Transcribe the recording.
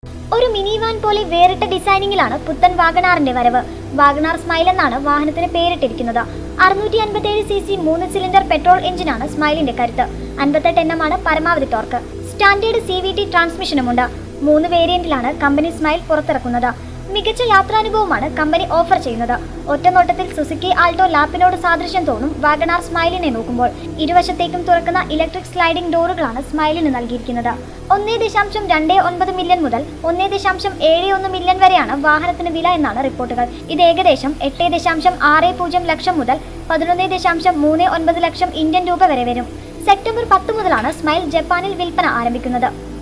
ഒരു mini van പോലെ വേറിട്ട ഡിസൈനിങ്ങിലാണ് പുത്തൻ വാഗണാറിന്റെ വരവ് വാഗണാർ സ്മൈൽ എന്നാണ് വാഹനത്തിന് പേരിട്ടിരിക്കുന്നത് അറുന്നൂറ്റി അൻപത്തേഴ് സി സി മൂന്ന് സിലിണ്ടർ പെട്രോൾ എഞ്ചിനാണ് സ്മൈലിന്റെ കരുത്ത് അൻപത്തെട്ട് എണ്ണമാണ് പരമാവധി torque standard C V T ട്രാൻസ്മിഷനുമുണ്ട് മൂന്ന് വേരിയന്റിലാണ് കമ്പനി സ്മൈൽ പുറത്തിറക്കുന്നത് മികച്ച യാത്രാനുഭവമാണ് കമ്പനി ഓഫർ ചെയ്യുന്നത് ഒറ്റനോട്ടത്തിൽ സുസുക്കി ആൾട്ടോ ലാപ്പിനോട് സാദൃശ്യം തോന്നും വാഗണാർ സ്മൈലിനെ നോക്കുമ്പോൾ ഇരുവശത്തേക്കും തുറക്കുന്ന ഇലക്ട്രിക് സ്ലൈഡിംഗ് ഡോറുകളാണ് സ്മൈലിന് നൽകിയിരിക്കുന്നത് ഒന്നേ ദശാംശം രണ്ട് ഒൻപത് മില്യൺ മുതൽ ഒന്നേ ദശാംശം ഏഴ് ഒന്ന് മില്യൺ വരെയാണ് വാഹനത്തിന് വില എന്നാണ് റിപ്പോർട്ടുകൾ ഇത് ഏകദേശം എട്ട് ദശാംശം ആറ് പൂജ്യം ലക്ഷം മുതൽ പതിനൊന്ന് ദശാംശം മൂന്ന് ഒൻപത് ലക്ഷം ഇന്ത്യൻ രൂപ വരെ വരും സെപ്റ്റംബർ പത്ത് മുതലാണ് സ്മൈൽ ജപ്പാനിൽ വിൽപ്പന ആരംഭിക്കുന്നത്